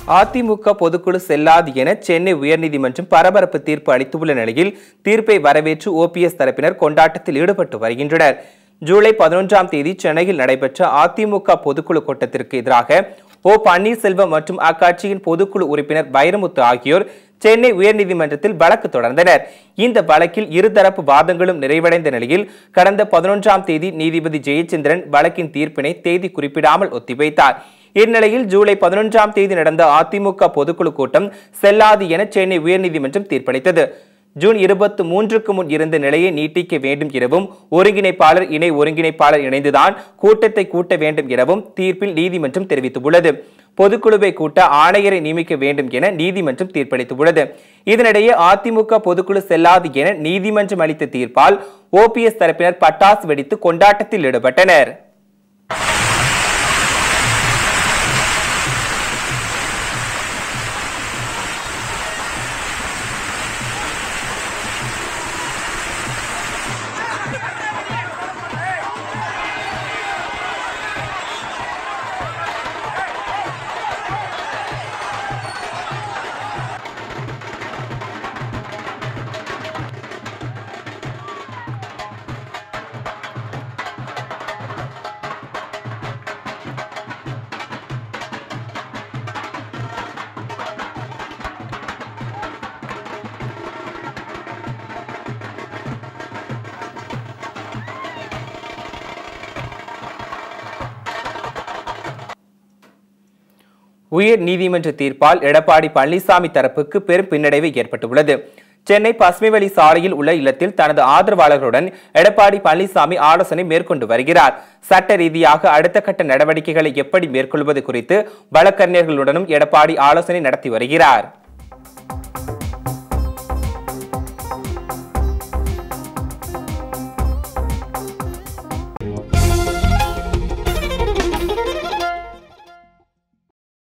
அதிமுக பொதுக்குழு செல்லாது என சென்னை உயர்நீதிமன்றம் பரபரப்பு தீர்ப்பு அளித்துள்ள நிலையில் தீர்ப்பை வரவேற்று ஓபிஎஸ் தரப்பினர் கொண்டாட்டத்தில் ஈடுபட்டு வருகின்றனர் ஜூலை பதினொன்றாம் தேதி சென்னையில் நடைபெற்ற அதிமுக பொதுக்குழு கூட்டத்திற்கு எதிராக ஓ பன்னீர்செல்வம் மற்றும் அக்கட்சியின் பொதுக்குழு உறுப்பினர் வைரமுத்து ஆகியோர் சென்னை உயர்நீதிமன்றத்தில் வழக்கு தொடர்ந்தனர் இந்த வழக்கில் இருதரப்பு வாதங்களும் நிறைவடைந்த நிலையில் கடந்த பதினொன்றாம் தேதி நீதிபதி ஜெயச்சந்திரன் வழக்கின் தீர்ப்பினை தேதி குறிப்பிடாமல் ஒத்திவைத்தார் இந்நிலையில் ஜூலை பதினொன்றாம் தேதி நடந்த அதிமுக பொதுக்குழு கூட்டம் செல்லாது என சென்னை உயர்நீதிமன்றம் தீர்ப்பளித்தது ஜூன் இருபத்தி மூன்றுக்கு முன் இருந்த நிலையை நீட்டிக்க வேண்டும் எனவும் ஒருங்கிணைப்பாளர் இணை ஒருங்கிணைப்பாளர் இணைந்துதான் கூட்டத்தை கூட்ட வேண்டும் எனவும் தீர்ப்பில் நீதிமன்றம் தெரிவித்துள்ளது பொதுக்குழுவை கூட்ட ஆணையரை நியமிக்க வேண்டும் என நீதிமன்றம் தீர்ப்பளித்துள்ளது இதனிடையே அதிமுக பொதுக்குழு செல்லாது என நீதிமன்றம் அளித்த தீர்ப்பால் ஓபிஎஸ் தரப்பினர் பட்டாசு வெடித்து கொண்டாட்டத்தில் ஈடுபட்டனர் உயர் நீதிமன்ற தீர்ப்பால் எடப்பாடி பழனிசாமி தரப்புக்கு பெரும் பின்னடைவு ஏற்பட்டுள்ளது சென்னை பசுமைவழி சாலையில் உள்ள இல்லத்தில் தனது ஆதரவாளர்களுடன் எடப்பாடி பழனிசாமி ஆலோசனை மேற்கொண்டு வருகிறார் சட்ட ரீதியாக அடுத்த கட்ட நடவடிக்கைகளை எப்படி மேற்கொள்வது குறித்து வழக்கறிஞர்களுடனும் எடப்பாடி ஆலோசனை நடத்தி வருகிறார்